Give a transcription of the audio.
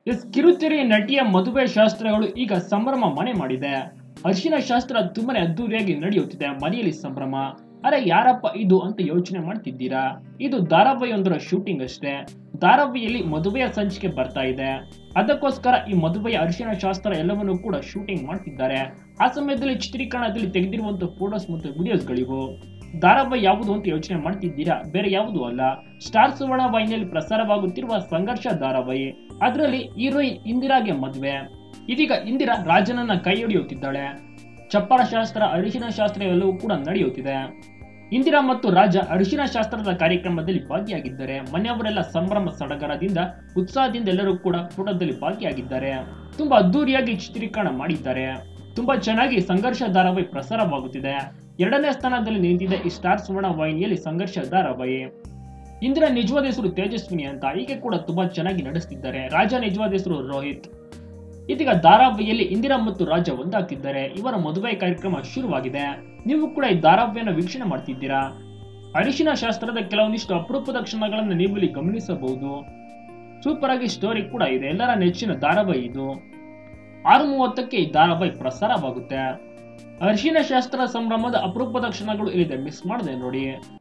S ಕಿರುತೆರೆ ನಟಿಯ ಮದುವೆ ಶಾಸ್ತ್ರಗಳು ಈಗ ಸಂಭ್ರಮ ಮನೆ ಮಾಡಿದೆ ಅರಿಶಿನ ಶಾಸ್ತ್ರ ತುಂಬಾನೇ ಅದ್ದೂರಿಯಾಗಿ ನಡೆಯುತ್ತಿದೆ ಮನೆಯಲ್ಲಿ ಸಂಭ್ರಮ ಅರೆ ಯಾರಪ್ಪ ಇದು ಅಂತ ಯೋಚನೆ ಮಾಡ್ತಿದ್ದೀರಾ ಇದು ಧಾರಾವಾಹಿಯೊಂದರ ಶೂಟಿಂಗ್ ಅಷ್ಟೇ ಧಾರಾವಾಹಿಯಲ್ಲಿ ಮದುವೆಯ ಸಂಚಿಕೆ ಬರ್ತಾ ಇದೆ ಅದಕ್ಕೋಸ್ಕರ ಈ ಮದುವೆಯ ಅರಿಶಿನ ಶಾಸ್ತ್ರ ಎಲ್ಲವನ್ನೂ ಕೂಡ ಶೂಟಿಂಗ್ ಮಾಡ್ತಿದ್ದಾರೆ ಆ ಸಮಯದಲ್ಲಿ ಚಿತ್ರೀಕರಣದಲ್ಲಿ ತೆಗೆದಿರುವಂತಹ ಫೋಟೋಸ್ ಮತ್ತು ವಿಡಿಯೋಸ್ಗಳಿವು ಧಾರಾವಾಹಿ ಯಾವುದು ಅಂತ ಯೋಚನೆ ಮಾಡ್ತಿದ್ದೀರಾ ಬೇರೆ ಯಾವುದು ಅಲ್ಲ ಸ್ಟಾರ್ ಸುವರ್ಣ ವಾಹಿನಿಯಲ್ಲಿ ಪ್ರಸಾರವಾಗುತ್ತಿರುವ ಸಂಘರ್ಷ ಧಾರಾವಾಹಿ ಅದರಲ್ಲಿ ಹೀರೋಯಿನ್ ಇಂದಿರಾಗೆ ಮದುವೆ ಇದೀಗ ಇಂದಿರಾ ರಾಜನನ್ನ ಕೈ ಹಿಡಿಯುತ್ತಿದ್ದಾಳೆ ಚಪ್ಪರ ಶಾಸ್ತ್ರ ಅರಿಶಿನ ಶಾಸ್ತ್ರ ಎಲ್ಲವೂ ಕೂಡ ನಡೆಯುತ್ತಿದೆ ಇಂದಿರಾ ಮತ್ತು ರಾಜ ಅರಿಶಿನ ಶಾಸ್ತ್ರದ ಕಾರ್ಯಕ್ರಮದಲ್ಲಿ ಭಾಗಿಯಾಗಿದ್ದಾರೆ ಮನೆಯವರೆಲ್ಲ ಸಂಭ್ರಮ ಸಡಗರದಿಂದ ಉತ್ಸಾಹದಿಂದ ಎಲ್ಲರೂ ಕೂಡ ಫೋಟೋದಲ್ಲಿ ಭಾಗಿಯಾಗಿದ್ದಾರೆ ತುಂಬಾ ಅದ್ದೂರಿಯಾಗಿ ಚಿತ್ರೀಕರಣ ಮಾಡಿದ್ದಾರೆ ತುಂಬಾ ಚೆನ್ನಾಗಿ ಸಂಘರ್ಷ ಧಾರಾವಾಹಿ ಪ್ರಸಾರವಾಗುತ್ತಿದೆ ಎರಡನೇ ಸ್ಥಾನದಲ್ಲಿ ನಿಂತಿದೆ ಈ ಸ್ಟಾರ್ ಸುವರ್ಣ ವಾಹಿನಿಯಲ್ಲಿ ಸಂಘರ್ಷ ಧಾರಾವಾಹಿ ಇಂದಿರಾ ನಿಜವಾದ ಹೆಸರು ತೇಜಸ್ವಿನಿ ಅಂತ ಹೀಗೆ ಕೂಡ ತುಂಬಾ ಚೆನ್ನಾಗಿ ನಡೆಸ್ತಿದ್ದಾರೆ ರಾಜ ನಿಜವಾದ ಹೆಸರು ರೋಹಿತ್ ಇದೀಗ ಧಾರಾವಾಹಿಯಲ್ಲಿ ಇಂದಿರಾ ಮತ್ತು ರಾಜ ಒಂದಾಗ್ತಿದ್ದಾರೆ ಇವರ ಮದುವೆ ಕಾರ್ಯಕ್ರಮ ಶುರುವಾಗಿದೆ ನೀವು ಕೂಡ ಈ ಧಾರಾವಾಹಿಯನ್ನು ವೀಕ್ಷಣೆ ಮಾಡ್ತಿದ್ದೀರಾ ಅರಿಶಿನ ಶಾಸ್ತ್ರದ ಕೆಲವೊಂದಿಷ್ಟು ಅಪರೂಪದ ಕ್ಷಣಗಳನ್ನು ನೀವು ಇಲ್ಲಿ ಗಮನಿಸಬಹುದು ಸೂಪರ್ ಆಗಿ ಸ್ಟೋರಿ ಕೂಡ ಇದೆ ಎಲ್ಲರ ನೆಚ್ಚಿನ ಧಾರಾವಾಹಿ ಇದು ಆರು ಮೂವತ್ತಕ್ಕೆ ಈ ಧಾರಾವಾಹಿ ಪ್ರಸಾರವಾಗುತ್ತೆ ಅರಿಶಿನ ಶಾಸ್ತ್ರ ಸಂಭ್ರಮದ ಅಪರೂಪದ ಕ್ಷಣಗಳು ಇಲ್ಲಿದೆ ಮಿಸ್ ಮಾಡದೆ ನೋಡಿ